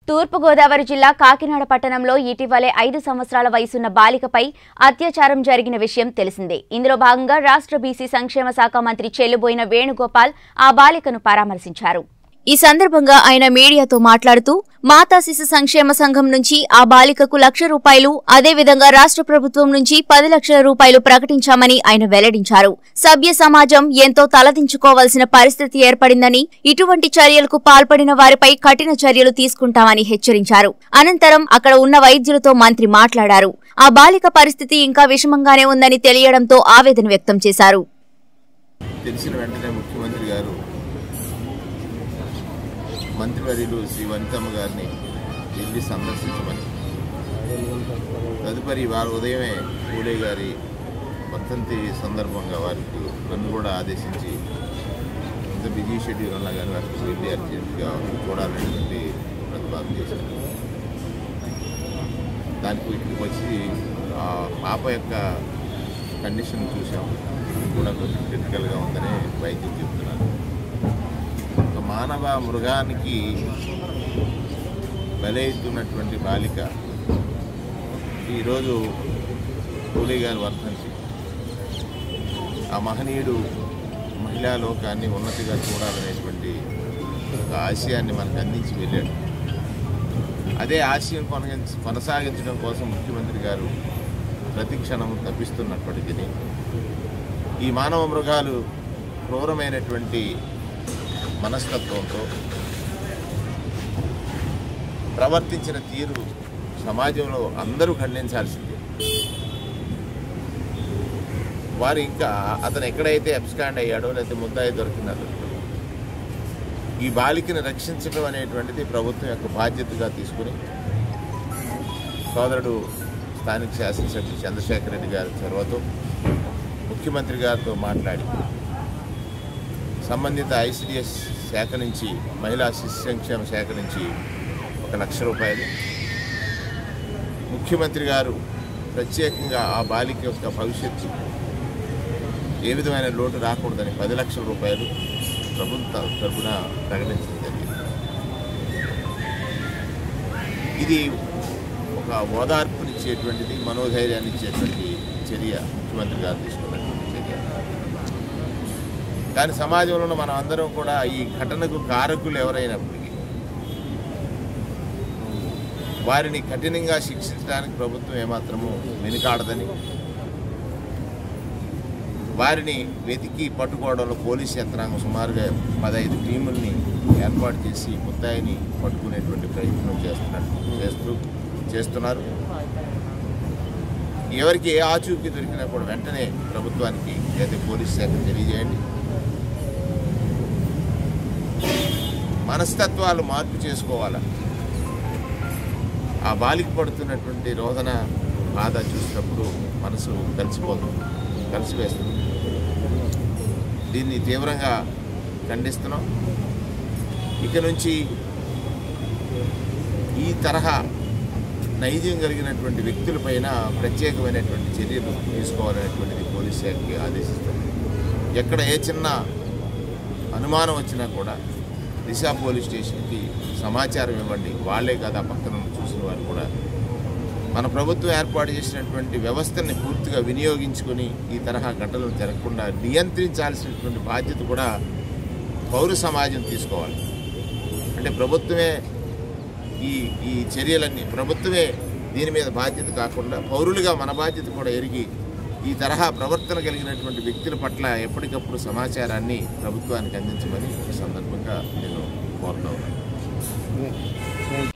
తూర్పుగోదావరి జిల్లా కాకినాడ పట్టణంలో ఇటీవలే ఐదు సంవత్సరాల వయసున్న బాలికపై అత్యాచారం జరిగిన విషయం తెలిసిందే ఇందులో భాగంగా రాష్ట్ర బీసీ సంక్షేమ శాఖ మంత్రి చెల్లుబోయిన వేణుగోపాల్ ఆ బాలికను పరామర్శించారు ఈ సందర్భంగా ఆయన మీడియాతో మాట్లాడుతూ మాతా శిశు సంక్షేమ సంఘం నుంచి ఆ బాలికకు లక్ష రూపాయలు అదేవిధంగా రాష్ట్ర ప్రభుత్వం నుంచి పది లక్షల రూపాయలు ప్రకటించామని ఆయన వెల్లడించారు సభ్య సమాజం ఎంతో తలదించుకోవాల్సిన పరిస్థితి ఏర్పడిందని ఇటువంటి చర్యలకు పాల్పడిన వారిపై కఠిన చర్యలు తీసుకుంటామని హెచ్చరించారు అనంతరం అక్కడ ఉన్న వైద్యులతో మంత్రి మాట్లాడారు ఆ బాలిక పరిస్థితి ఇంకా విషమంగానే ఉందని తెలియడంతో ఆవేదన వ్యక్తం చేశారు తెలిసిన వెంటనే ముఖ్యమంత్రి గారు మంత్రివర్యులు శ్రీ వనితమ్మ గారిని వెళ్ళి సందర్శించమని తదుపరి వారు ఉదయమే పూలే గారి వర్ధంతి సందర్భంగా వారికి నన్ను కూడా ఆదేశించి ఇంత బిజీ షెడ్యూల్ ఉన్నా కానీ వారికి వెళ్ళి అర్జెంట్గా చూడాలనేటువంటి ప్రతిపాదన చేశారు దానికి ఇక్కడికి వచ్చి ఆ పాప యొక్క కండిషన్ చూసాం ఇది కూడా కొంచెం క్రిటికల్గా ఉందని వైద్యం చెప్తున్నారు ఒక మానవ మృగానికి బలైతున్నటువంటి బాలిక ఈరోజు పూలే గారి వర్ధంతి ఆ మహనీయుడు మహిళా లోకాన్ని ఉన్నతిగా చూడాలనేటువంటి ఒక ఆశయాన్ని మనకు అందించి వెళ్ళాడు అదే ఆశయం కొనగించ కొనసాగించడం కోసం ముఖ్యమంత్రి గారు ప్రతి క్షణం తప్పిస్తున్నప్పటికీ ఈ మానవ మృగాలు క్రూరమైనటువంటి మనస్తత్వంతో ప్రవర్తించిన తీరు సమాజంలో అందరూ ఖండించాల్సిందే వారు ఇంకా అతను ఎక్కడైతే అబ్స్కాండ్ అయ్యాడో లేకపోతే ముద్దాయి దొరికినాడో ఈ బాలికను రక్షించడం అనేటువంటిది ప్రభుత్వం యొక్క బాధ్యతగా తీసుకుని సోదరుడు స్థానిక శాసనసభ్యులు చంద్రశేఖర్ రెడ్డి గారి చొరవతో ముఖ్యమంత్రి గారితో మాట్లాడి సంబంధిత ఐసిడిఎస్ శాఖ నుంచి మహిళా శిశు సంక్షేమ శాఖ నుంచి ఒక లక్ష రూపాయలు ముఖ్యమంత్రి గారు ప్రత్యేకంగా ఆ బాలిక యొక్క భవిష్యత్తు ఏ విధమైన లోటు రాకూడదని పది లక్షల రూపాయలు ప్రభుత్వ తరఫున ప్రకటించడం జరిగింది ఇది ఒక ఓదార్పునిచ్చేటువంటిది మనోధైర్యాన్ని ఇచ్చేటువంటి చర్య ముఖ్యమంత్రి గారు తీసుకున్నటువంటి చర్య కానీ సమాజంలో మనం అందరం కూడా ఈ ఘటనకు కారకులు ఎవరైనప్పటికీ వారిని కఠినంగా శిక్షించడానికి ప్రభుత్వం ఏమాత్రము వెనుకాడదని వారిని వెతికి పట్టుకోవడంలో పోలీస్ యంత్రాంగం సుమారుగా పదహైదు టీముల్ని ఏర్పాటు చేసి ముద్దాయిని పట్టుకునేటువంటి ప్రయత్నం చేస్తున్నట్టు చేస్తూ చేస్తున్నారు ఎవరికి ఏ ఆచూకీ దొరికినా కూడా వెంటనే ప్రభుత్వానికి లేదా పోలీస్ శాఖ తెలియజేయండి మనస్తత్వాలు మార్పు చేసుకోవాలా ఆ బాలిక పడుతున్నటువంటి రోదన బాధ చూసినప్పుడు మనసు కలిసిపోతుంది కలిసివేస్తుంది దీన్ని తీవ్రంగా ఖండిస్తున్నాం ఇక నుంచి ఈ తరహా నైజం కలిగినటువంటి వ్యక్తులపైన ప్రత్యేకమైనటువంటి చర్యలు తీసుకోవాలనేటువంటిది పోలీస్ శాఖకి ఆదేశిస్తుంది ఎక్కడ ఏ చిన్న అనుమానం వచ్చినా కూడా దిశ పోలీస్ స్టేషన్కి సమాచారం ఇవ్వండి వాళ్ళే కాదు ఆ పక్కన ఉన్న చూసిన వారు కూడా మన ప్రభుత్వం ఏర్పాటు చేసినటువంటి వ్యవస్థని పూర్తిగా వినియోగించుకొని ఈ తరహా ఘటనలు జరగకుండా నియంత్రించాల్సినటువంటి బాధ్యత కూడా పౌర సమాజం తీసుకోవాలి అంటే ప్రభుత్వమే ఈ ఈ చర్యలన్నీ ప్రభుత్వమే దీని మీద బాధ్యత కాకుండా పౌరులుగా మన బాధ్యత కూడా ఎరిగి ఈ తరహా ప్రవర్తన కలిగినటువంటి వ్యక్తుల పట్ల ఎప్పటికప్పుడు సమాచారాన్ని ప్రభుత్వానికి అందించమని ఈ సందర్భంగా నేను కోరుతా ఉన్నాను